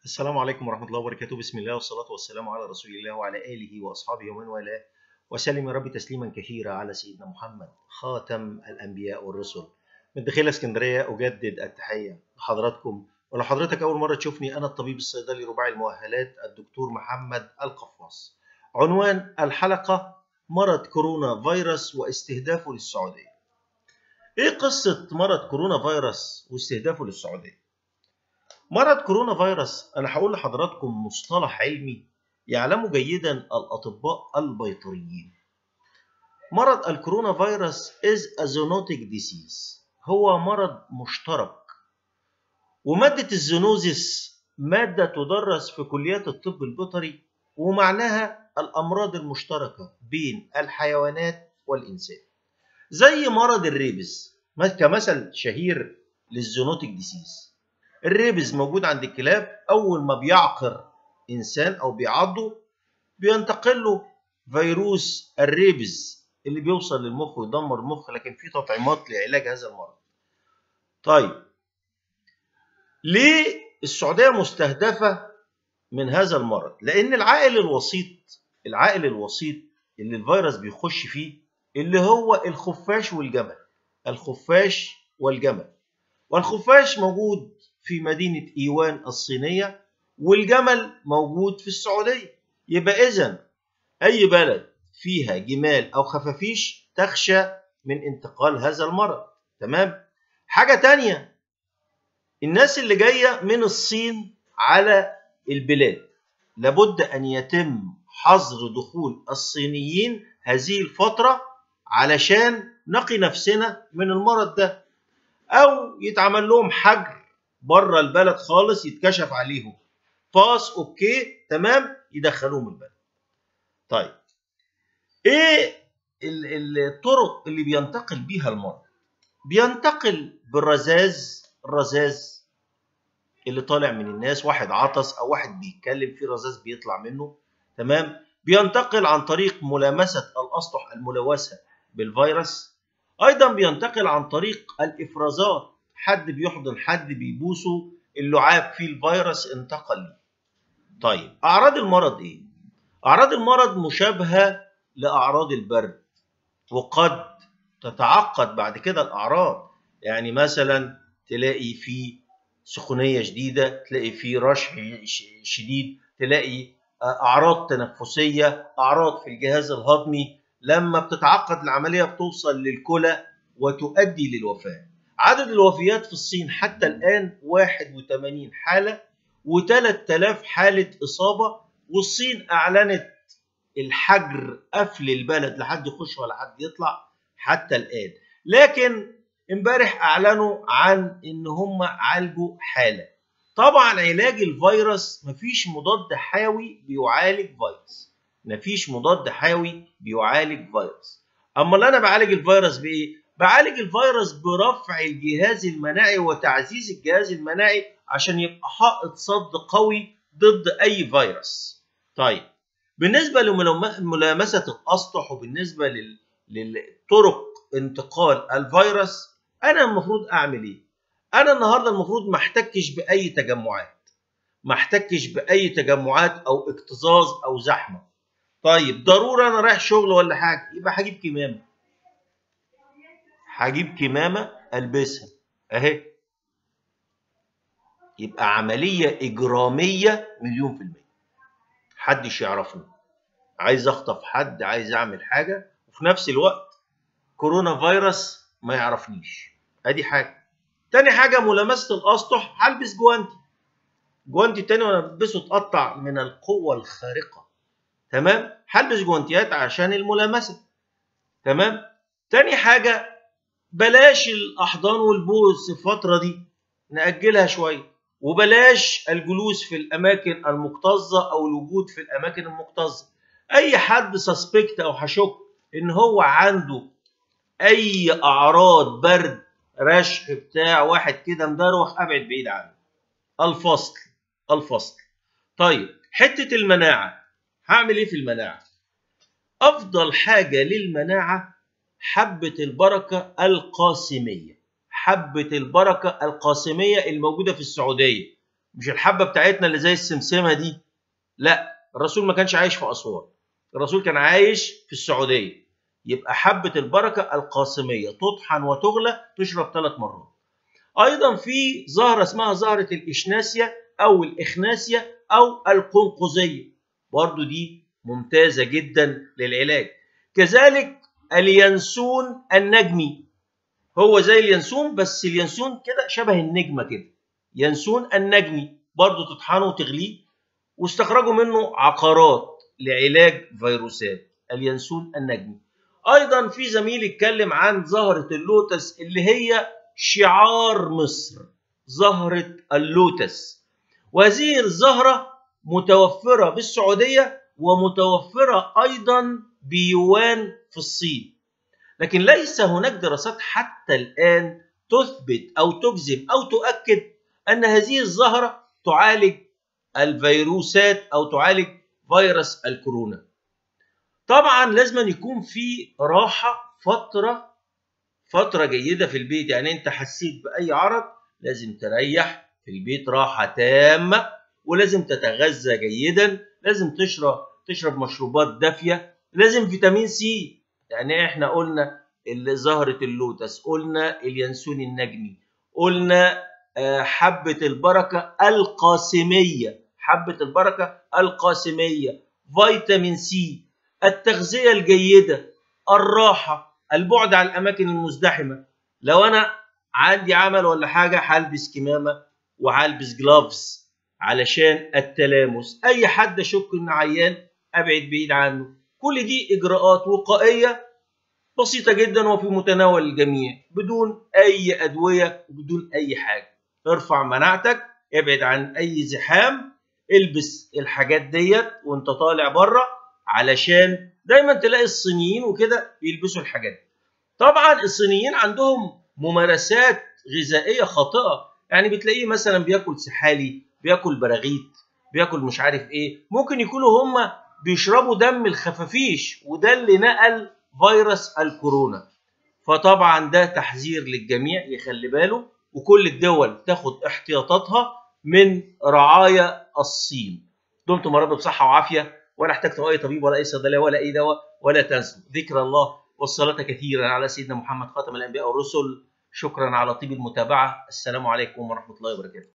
السلام عليكم ورحمة الله وبركاته بسم الله والصلاة والسلام على رسول الله وعلى آله وأصحابه ومن والاه وسلم يا رب تسليما كثيرا على سيدنا محمد خاتم الأنبياء والرسل من داخل اسكندرية أجدد التحية لحضراتكم ولو حضرتك أول مرة تشوفني أنا الطبيب الصيدلي رباعي المؤهلات الدكتور محمد القفاص عنوان الحلقة مرض كورونا فيروس واستهدافه للسعودية إيه قصة مرض كورونا فيروس واستهدافه للسعودية؟ مرض كورونا فيروس أنا هقول لحضراتكم مصطلح علمي يعلمه جيدا الأطباء البيطريين. مرض الكورونا فيروس is a zoonotic disease هو مرض مشترك ومادة الزونوزيس مادة تدرس في كليات الطب البيطري ومعناها الأمراض المشتركة بين الحيوانات والإنسان زي مرض الريبز كمثل شهير للزونوتيك ديسيز الريبز موجود عند الكلاب اول ما بيعقر انسان او بيعضه بينتقل له فيروس الريبز اللي بيوصل للمخ ويدمر المخ لكن في تطعيمات لعلاج هذا المرض طيب ليه السعوديه مستهدفه من هذا المرض لان العائل الوسيط العائل الوسيط اللي الفيروس بيخش فيه اللي هو الخفاش والجمل الخفاش والجمل والخفاش موجود في مدينة إيوان الصينية والجمل موجود في السعودية يبقى إذا أي بلد فيها جمال أو خفافيش تخشى من انتقال هذا المرض تمام حاجة تانية الناس اللي جاية من الصين على البلاد لابد أن يتم حظر دخول الصينيين هذه الفترة علشان نقي نفسنا من المرض ده أو يتعمل لهم حجر بره البلد خالص يتكشف عليهم باس اوكي تمام يدخلوهم البلد طيب ايه الطرق اللي بينتقل بيها المرض بينتقل بالرذاذ الرذاذ اللي طالع من الناس واحد عطس او واحد بيتكلم في رذاذ بيطلع منه تمام بينتقل عن طريق ملامسه الاسطح الملوثه بالفيروس ايضا بينتقل عن طريق الافرازات حد بيحضن حد بيبوسه اللعاب فيه الفيروس انتقل ليه. طيب اعراض المرض ايه؟ اعراض المرض مشابهه لاعراض البرد وقد تتعقد بعد كده الاعراض يعني مثلا تلاقي في سخونيه شديده تلاقي في رشح شديد تلاقي اعراض تنفسيه اعراض في الجهاز الهضمي لما بتتعقد العمليه بتوصل للكلى وتؤدي للوفاه عدد الوفيات في الصين حتى الآن 81 حالة و3000 حالة إصابة والصين أعلنت الحجر قفل البلد لحد يخش ولا حد يطلع حتى الآن لكن امبارح أعلنوا عن إن هم عالجوا حالة طبعا علاج الفيروس مفيش مضاد حيوي بيعالج فيروس مفيش مضاد حيوي بيعالج فيروس أما اللي أنا بعالج الفيروس بإيه؟ بعالج الفيروس برفع الجهاز المناعي وتعزيز الجهاز المناعي عشان يبقى حائط صد قوي ضد اي فيروس. طيب بالنسبه لملامسه الاسطح وبالنسبه لل... للطرق انتقال الفيروس انا المفروض اعمل ايه؟ انا النهارده المفروض ما احتكش باي تجمعات. ما احتكش باي تجمعات او اكتظاظ او زحمه. طيب ضروري انا رايح شغل ولا حاجه يبقى هجيب كمامه. هجيب كمامة ألبسها أهي يبقى عملية إجرامية مليون في المية محدش يعرفني عايز أخطف حد عايز أعمل حاجة وفي نفس الوقت كورونا فيروس ما يعرفنيش أدي حاجة تاني حاجة ملامسة الأسطح هلبس جوانتي جوانتي تاني وأنا بلبسه اتقطع من القوة الخارقة تمام هلبس جوانتيات عشان الملامسة تمام تاني حاجة بلاش الاحضان والبوس الفتره دي ناجلها شويه وبلاش الجلوس في الاماكن المكتظه او الوجود في الاماكن المكتظه اي حد سسبكت او هشك ان هو عنده اي اعراض برد رشح بتاع واحد كده مدروخ ابعد بعيد عنه الفصل الفصل طيب حته المناعه هعمل ايه في المناعه افضل حاجه للمناعه حبة البركة القاسمية حبة البركة القاسمية الموجودة في السعودية مش الحبه بتاعتنا اللي زي السمسمه دي لا الرسول ما كانش عايش في اسوان الرسول كان عايش في السعوديه يبقى حبه البركه القاسميه تطحن وتغلى تشرب ثلاث مرات ايضا في زهره اسمها زهره الاشناسيا او الاخناسيا او القنقذيه برضو دي ممتازه جدا للعلاج كذلك اليانسون النجمي هو زي اليانسون بس اليانسون كده شبه النجمه كده ينسون النجمي برضو تطحنه وتغليه واستخرجوا منه عقارات لعلاج فيروسات اليانسون النجمي ايضا في زميل اتكلم عن زهره اللوتس اللي هي شعار مصر زهره اللوتس وهذه الزهره متوفره بالسعوديه ومتوفره ايضا بيوان في الصين لكن ليس هناك دراسات حتى الان تثبت او تجزم او تؤكد ان هذه الزهره تعالج الفيروسات او تعالج فيروس الكورونا طبعا لازم يكون في راحه فتره فتره جيده في البيت يعني انت حسيت باي عرض لازم تريح في البيت راحه تامه ولازم تتغذى جيدا لازم تشرب تشرب مشروبات دافيه لازم فيتامين سي يعني احنا قلنا زهره اللوتس قلنا اليانسون النجمي قلنا حبه البركه القاسميه حبه البركه القاسميه فيتامين سي التغذيه الجيده الراحه البعد عن الاماكن المزدحمه لو انا عندي عمل ولا حاجه هلبس كمامه وهلبس جلافز علشان التلامس اي حد اشك انه عيان ابعد بعيد عنه كل دي اجراءات وقائيه بسيطه جدا وفي متناول الجميع بدون اي ادويه وبدون اي حاجه ارفع مناعتك ابعد عن اي زحام البس الحاجات ديت وانت طالع بره علشان دايما تلاقي الصينيين وكده بيلبسوا الحاجات دي طبعا الصينيين عندهم ممارسات غذائيه خاطئه يعني بتلاقيه مثلا بياكل سحالي بياكل براغيث بياكل مش عارف ايه ممكن يكونوا هم بيشربوا دم الخفافيش وده اللي نقل فيروس الكورونا فطبعا ده تحذير للجميع يخلي باله وكل الدول تاخد احتياطاتها من رعايا الصين دمتم يا رب بصحه وعافيه ولا احتجتم اي طبيب ولا اي صيدليه ولا اي دواء ولا تنسوا ذكر الله والصلاه كثيرا على سيدنا محمد خاتم الانبياء والرسل شكرا على طيب المتابعه السلام عليكم ورحمه الله وبركاته